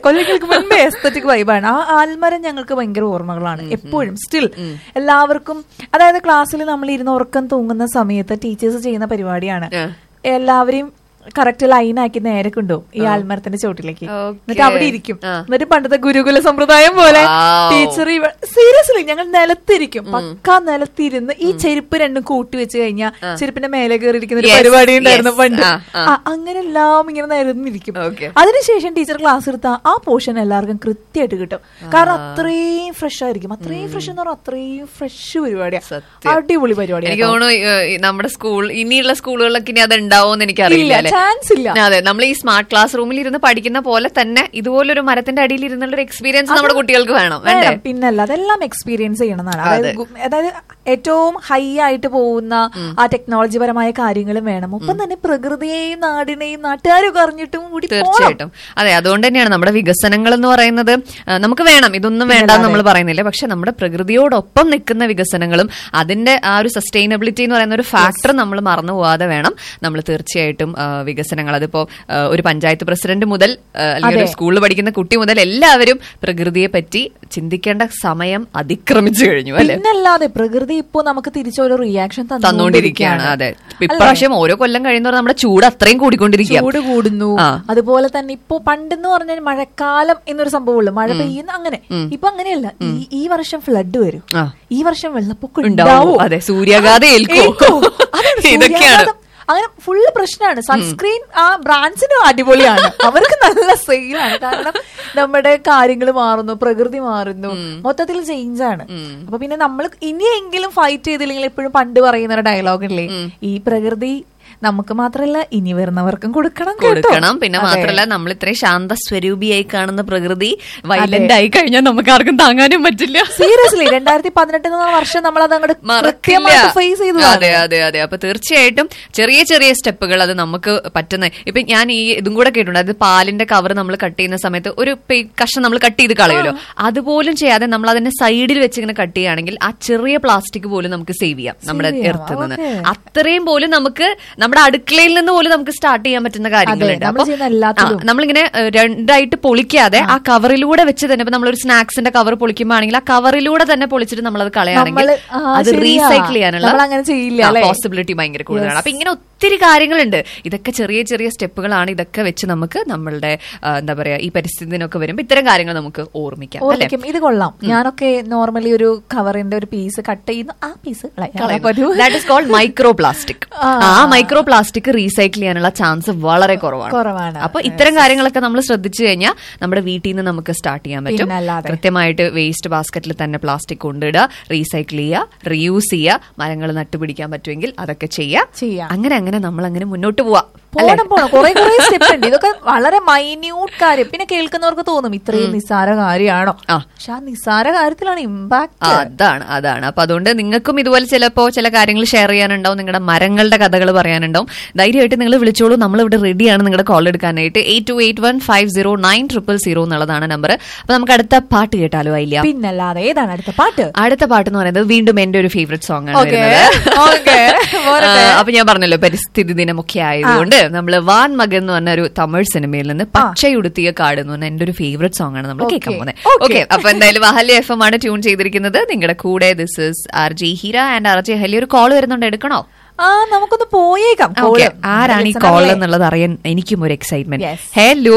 കൊല്ലങ്ങൾക്ക് മുൻപേ എസ്തറ്റിക് വൈബാണ് ആ ആൽമരം ഞങ്ങൾക്ക് ഭയങ്കര ഓർമ്മകളാണ് എപ്പോഴും സ്റ്റിൽ എല്ലാവർക്കും അതായത് ക്ലാസ്സിൽ നമ്മൾ ഇരുന്ന് ഉറക്കം തൂങ്ങുന്ന സമയത്ത് ടീച്ചേഴ്സ് ചെയ്യുന്ന പരിപാടിയാണ് ആ. എല്ലാവരെയും കറക്റ്റ് ലൈനാക്കി നേരെ കൊണ്ടുപോകും ഈ ആൽമരത്തിന്റെ ചോട്ടിലേക്ക് Okay. എന്നിട്ട് അവിടെ ഇരിക്കും ആ. എന്നിട്ട് പണ്ടത്തെ ഗുരുകുല സമ്പ്രദായം പോലെ Wow. ടീച്ചർ സീരിയസ്ലി ഞങ്ങൾ നിലത്തിരിക്കും പക്കാ നിലത്തിരുന്ന് ഈ ചെരുപ്പ് രണ്ടും കൂട്ടി വെച്ച് കഴിഞ്ഞാൽ ചെരുപ്പിന്റെ മേലെ കയറിയിരിക്കുന്ന ഒരു Yes, പരിപാടി ഉണ്ടായിരുന്നു yes. പണ്ട് ആ, ആ. ആ, അങ്ങനെ എല്ലാം ഇങ്ങനെ നിരന്നിരിക്കും Okay. അതിനുശേഷം ടീച്ചർ ക്ലാസ് എടുത്ത ആ പോർഷൻ എല്ലാവർക്കും കൃത്യമായിട്ട് കിട്ടും കാരണം അത്രയും ഫ്രഷ് ആയിരിക്കും അത്രയും ഫ്രഷ് എന്ന് പറഞ്ഞാൽ അത്രയും ഫ്രഷ് പരിപാടിയാണ് സത്യം. അടിപൊളി പരിപാടി എനിക്ക് തോന്നുന്നു ഏഹ്, ഈ നമ്മുടെ സ്കൂൾ ഇനിയുള്ള സ്കൂളുകളിലൊക്കെ ഇനി അത് ഉണ്ടാവുമെന്ന് എനിക്കറിയില്ല ഇല്ല, അല്ലേ? chance ഇല്ല. അതെ നമ്മൾ ഈ സ്മാർട്ട് ക്ലാസ് റൂമിൽ ഇരുന്ന് പഠിക്കുന്ന പോലെ തന്നെ ഇതുപോലൊരു മരത്തിന്റെ അടിയിൽ ഇരുന്നുള്ള ഒരു എക്സ്പീരിയൻസ് നമ്മുടെ കുട്ടികൾക്ക് വേണം വേണ്ടേ വേണം. പിന്നല്ല അതെല്ലാം എക്സ്പീരിയൻസ് ചെയ്യണമെന്നാണ് അതായത് ഗു- അതായത് ഏറ്റവും ഹൈ ആയിട്ട് പോകുന്ന ആ ടെക്നോളജി പരമായ കാര്യങ്ങളും വേണം ഒപ്പം തന്നെ പ്രകൃതിയെയും നാടിനെയും നാട്ടുകാരൊക്കെ അറിഞ്ഞിട്ടും കൂടി പോണം. തീർച്ചയായിട്ടും അതെ അതുകൊണ്ട് തന്നെയാണ് നമ്മുടെ വികസനങ്ങൾ എന്ന് പറയുന്നത് ആ, നമുക്ക് വേണം ഇതൊന്നും വേണ്ട എന്ന് നമ്മൾ പറയുന്നില്ല പക്ഷെ നമ്മുടെ പ്രകൃതിയോടൊപ്പം നിൽക്കുന്ന വികസനങ്ങളും അതിന്റെ ആ ഒരു സസ്റ്റൈനബിലിറ്റി എന്ന് പറയുന്ന ഒരു ഫാക്ടർ നമ്മൾ മറന്നു പോവാതെ വേണം നമ്മൾ തീർച്ചയായിട്ടും ആ, വികസനങ്ങൾ അതിപ്പോ ആ, ഒരു പഞ്ചായത്ത് പ്രസിഡന്റ് മുതൽ ആ, അല്ലെങ്കിൽ ഒരു സ്കൂളിൽ പഠിക്കുന്ന കുട്ടി മുതൽ എല്ലാവരും പ്രകൃതിയെ പറ്റി ചിന്തിക്കേണ്ട സമയം അതിക്രമിച്ചു കഴിഞ്ഞു അല്ലെ പിന്നല്ലാതെ പ്രകൃതി ഇപ്പോ നമുക്ക് തിരിച്ചൊരു റിയാക്ഷൻ തന്നുകൊണ്ടിരിക്കുകയാണ് അതെ ഇപ്രാവശ്യം ഓരോ കൊല്ലം കഴിയുന്നവർ നമ്മുടെ ചൂട് അത്രയും കൂടിക്കൊണ്ടിരിക്കുക ചൂട് കൂടുന്നു ആ. അതുപോലെ തന്നെ ഇപ്പൊ പണ്ടെന്ന് പറഞ്ഞാൽ മഴക്കാലം എന്നൊരു സംഭവമുള്ളൂ മഴ പെയ്യുന്ന അങ്ങനെ ഇപ്പൊ അങ്ങനെയല്ല ഈ- ഈ വർഷം ഫ്ലഡ് വരും ആ. ഈ വർഷം വെള്ളപ്പൊക്കം ഉണ്ടാവും. ഉണ്ടാവും അതെ, സൂര്യാഘാതം ഏൽക്കും. ഏൽക്കും. അതാണ് ഇതൊക്കെയാണ്. സൂര്യാഘാതം. അങ്ങനെ ഫുള്ള് പ്രശ്നമാണ് സൺസ്ക്രീൻ ആ ബ്രാൻഡ്സിനും അടിപൊളിയാണ് അവർക്ക് നല്ല സെയിലാണ് കാരണം നമ്മുടെ കാര്യങ്ങൾ മാറുന്നു പ്രകൃതി മാറുന്നു മൊത്തത്തിൽ ചേഞ്ച് ആണ് അപ്പൊ പിന്നെ നമ്മൾ ഇനിയെങ്കിലും ഫൈറ്റ് ചെയ്തില്ലെങ്കിൽ എപ്പോഴും പണ്ട് പറയുന്ന ഒരു ഡയലോഗ് ഇല്ലേ ഈ പ്രകൃതി നമുക്ക് മാത്രല്ല ഇനി വരുന്നവർക്കും കൊടുക്കണം കേട്ടോ. കൊടുക്കണം പിന്നെ അതെ. മാത്രല്ല നമ്മൾ ഇത്രയും ശാന്ത സ്വരൂപിയായി കാണുന്ന പ്രകൃതി വയലന്റ് ആയി കഴിഞ്ഞാൽ നമുക്ക് ആർക്കും താങ്ങാനും പറ്റില്ല സീരിയസ്ലി രണ്ടായിരത്തി പതിനെട്ട് എന്ന വർഷം നമ്മൾ അത് അങ്ങോട്ട് മറക്കില്ല കൃത്യമായിട്ട് ഫേസ് ചെയ്തു അതെ അതെ അതെ അപ്പൊ തീർച്ചയായിട്ടും ചെറിയ ചെറിയ സ്റ്റെപ്പുകൾ അത് നമുക്ക് പറ്റുന്ന ഇപ്പൊ ഞാൻ ഈ ഇതും കൂടെ കേട്ടിട്ടുണ്ട് അത് പാലിന്റെ കവർ നമ്മൾ കട്ട് ചെയ്യുന്ന സമയത്ത് ഒരു പെ- കഷ്ണം നമ്മൾ കട്ട് ചെയ്ത് കളയുമല്ലോ അതുപോലും ചെയ്യാതെ നമ്മൾ അതിന്റെ സൈഡിൽ വെച്ച് ഇങ്ങനെ കട്ട് ചെയ്യുകയാണെങ്കിൽ ആ ചെറിയ പ്ലാസ്റ്റിക് പോലും നമുക്ക് സേവ് ചെയ്യാം നമ്മുടെ Save ചെയ്യാം. എർത്ത് നിന്ന് Okay. അത്രയും പോലും നമുക്ക് നമ്മുടെ അടുക്കളയിൽ നിന്ന് പോലും നമുക്ക് സ്റ്റാർട്ട് ചെയ്യാൻ പറ്റുന്ന കാര്യങ്ങളുണ്ട് നമ്മൾ ചെയ്യുന്ന എല്ലാത്തിലും. ആ, നമ്മളിങ്ങനെ ഏഹ്, രണ്ടായിട്ട് പൊളിക്കാതെ ആ കവറിലൂടെ വെച്ച് തന്നെ ഇപ്പൊ നമ്മളൊരു സ്നാക്സിന്റെ കവർ പൊളിക്കുമ്പോ ആണെങ്കിൽ ആ കവറിലൂടെ തന്നെ പൊളിച്ചിട്ട് നമ്മളത് കളയാണെങ്കിൽ നമ്മള് ആ, അത് ശരിയാ. റീസൈക്കിൾ ചെയ്യാനുള്ള നമ്മളങ്ങനെ ചെയ്യില്ല, അല്ലേ? പോസിബിലിറ്റി ഭയങ്കര കൂടുതലാണ് അപ്പൊ ഇങ്ങനെ ഒത്തിരി കാര്യങ്ങളുണ്ട് ഇതൊക്കെ ചെറിയ ചെറിയ സ്റ്റെപ്പുകളാണ് ഇതൊക്കെ വെച്ച് നമുക്ക് നമ്മളുടെ ആ, എന്താ പറയാ ഈ പരിസ്ഥിതിനൊക്കെ വരുമ്പോ ഇത്തരം കാര്യങ്ങൾ നമുക്ക് ഓർമ്മിക്കാം അല്ലെ ഓർമ്മിക്കും ഇത് കൊള്ളാം ഞാനൊക്കെ നോർമലി ഒരു കവറിന്റെ ഒരു പീസ് കട്ട് ചെയ്യുന്നു ആ പീസ് പതിവ് that is called micro plastic ആ. ആ മൈക്രോ പ്ലാസ്റ്റിക് റീസൈക്കിൾ ചെയ്യാനുള്ള ചാൻസ് വളരെ കുറവാണ് കുറവാണ്. അപ്പൊ ഇത്തരം കാര്യങ്ങളൊക്കെ നമ്മൾ ശ്രദ്ധിച്ചു കഴിഞ്ഞാൽ നമ്മുടെ വീട്ടിൽ നിന്ന് നമുക്ക് സ്റ്റാർട്ട് ചെയ്യാൻ പറ്റും പിന്നല്ലാതെ. കൃത്യമായിട്ട് വേസ്റ്റ് ബാസ്ക്കറ്റിൽ തന്നെ പ്ലാസ്റ്റിക് കൊണ്ടിടുക റീസൈക്കിൾ ചെയ്യുക റീയൂസ് ചെയ്യുക മരങ്ങൾ നട്ടുപിടിക്കാൻ പറ്റുമെങ്കിൽ അതൊക്കെ ചെയ്യുക ചെയ്യാം. അങ്ങനെ അങ്ങനെ നമ്മൾ അങ്ങനെ മുന്നോട്ട് പോവാ അല്ലേ? പോണം പോണം കുറെ കുറെ സ്റ്റെപ്പ് ഉണ്ട് ഇതൊക്കെ വളരെ മൈന്യൂട്ട് കാര്യം പിന്നെ കേൾക്കുന്നവർക്ക് തോന്നും ഇത്രയും നിസ്സാര കാര്യമാണോ ആ. പക്ഷെ ആ നിസ്സാര കാര്യത്തിലാണ് ഇമ്പാക്ട് അതാണ് അതാണ് അപ്പൊ അതുകൊണ്ട് നിങ്ങൾക്കും ഇതുപോലെ ചിലപ്പോ ചില കാര്യങ്ങൾ ഷെയർ ചെയ്യാനുണ്ടാവും നിങ്ങളുടെ മരങ്ങളുടെ കഥകൾ പറയാനുണ്ടാവും ധൈര്യമായിട്ട് നിങ്ങൾ വിളിച്ചോളൂ നമ്മൾ ഇവിടെ റെഡിയാണ് നിങ്ങളുടെ കോൾ എടുക്കാനായിട്ട് eight two eight one five zero nine triple zero എന്നുള്ളതാണ് നമ്പർ അപ്പൊ നമുക്ക് അടുത്ത പാട്ട് കേട്ടാലോ ആയില്ല പിന്നല്ലാതെ ഏതാണ് അടുത്ത പാട്ട് അടുത്ത പാട്ട് എന്ന് പറയുന്നത് വീണ്ടും എന്റെ ഒരു ഫേവറേറ്റ് സോങ് ആണ് Okay. വരുന്നത് Okay. പോരട്ടെ. ആ, അപ്പൊ ഞാൻ പറഞ്ഞല്ലോ പരിസ്ഥിതി ദിനമൊക്കെ ആയതുകൊണ്ട് നമ്മള് വാൻ മകൻ എന്ന് പറഞ്ഞ ഒരു തമിഴ് സിനിമയിൽ നിന്ന് പച്ചയുടുത്തിയ കാട് എന്ന് പറഞ്ഞ എന്റെ ഒരു ഫേവറേറ്റ് സോങ് ആണ് നമ്മൾ Okay. കേൾക്കാൻ പോകുന്നത് Okay. ഓക്കെ അപ്പൊ എന്തായാലും അഹല്യ എഫ് എം ആണ് ട്യൂൺ ചെയ്തിരിക്കുന്നത് നിങ്ങളുടെ കൂടെ this is R J Heera and R J ഹലി ഒരു കോൾ വരുന്നുണ്ട് എടുക്കണോ ആ നമുക്കൊന്ന് പോയേക്കാം ഓക്കെ call. ആരാണ് ഈ Listener കോൾ അല്ലേ? എന്നുള്ളത് അറിയാൻ എനിക്കും ഒരു എക്സൈറ്റ്മെന്റ് Yes. ഹലോ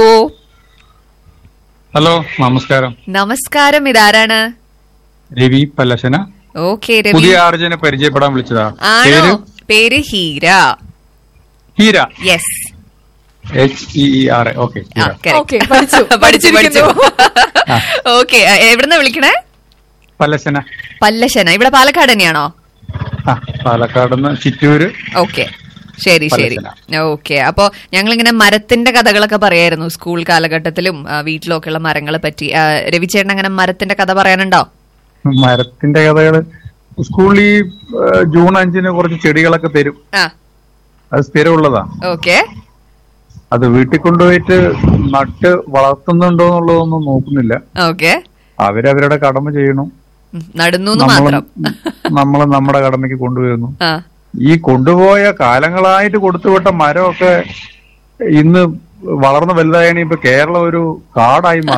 ഹലോ നമസ്കാരം നമസ്കാരം ഇതാരാണ് രവി പല്ലശന ഓക്കെ രവി പുതിയ ആർജനെ പരിചയപ്പെടാൻ വിളിച്ചതാ ആണോ പേര് പേര് Heera Heera yes H E E R okay ആ, correct. Okay, പഠിച്ചു. പഠിച്ചു പഠിച്ചു പഠിച്ചിരിക്കുന്നു. ഓക്കെ എവിടുന്ന വിളിക്കണേ പല്ലശന പല്ലശന ഇവിടെ പാലക്കാട് തന്നെയാണോ ആ പാലക്കാട് നിന്ന് ചിറ്റൂര് ഓക്കെ ശരി ശരി പല്ലശ്ശന. ഓക്കെ അപ്പോ ഞങ്ങൾ ഇങ്ങനെ മരത്തിന്റെ കഥകളൊക്കെ പറയായിരുന്നു സ്കൂൾ കാലഘട്ടത്തിലും ആ, വീട്ടിലൊക്കെ ഉള്ള മരങ്ങളെ പറ്റി ആ, രവിചേട്ടൻ അങ്ങനെ മരത്തിന്റെ കഥ പറയാനുണ്ടോ മരത്തിന്റെ കഥകള് സ്കൂളിൽ ഈ ഏഹ്, ജൂൺ അഞ്ചിന് കുറച്ച് ചെടികളൊക്കെ തരും ആ അത് സ്ഥിരമുള്ളതാ ഓക്കെ അത് വീട്ടിൽ കൊണ്ടുപോയിട്ട് നട്ട് വളർത്തുന്നുണ്ടോ എന്നുള്ളതൊന്നും നോക്കുന്നില്ല ഓക്കെ അവരവരുടെ കടമ ചെയ്യണം നടുന്നു നമ്മൾ മാത്രം നമ്മൾ നമ്മുടെ കടമയ്ക്ക് കൊണ്ടുവരുന്നു ആ ഈ കൊണ്ടുപോയ കാലങ്ങളായിട്ട് കൊടുത്തുവിട്ട മരമൊക്കെ ഇന്ന് വളർന്ന് വലുതായാണ് ഇപ്പൊ കേരളം ഒരു കാടായി മാറി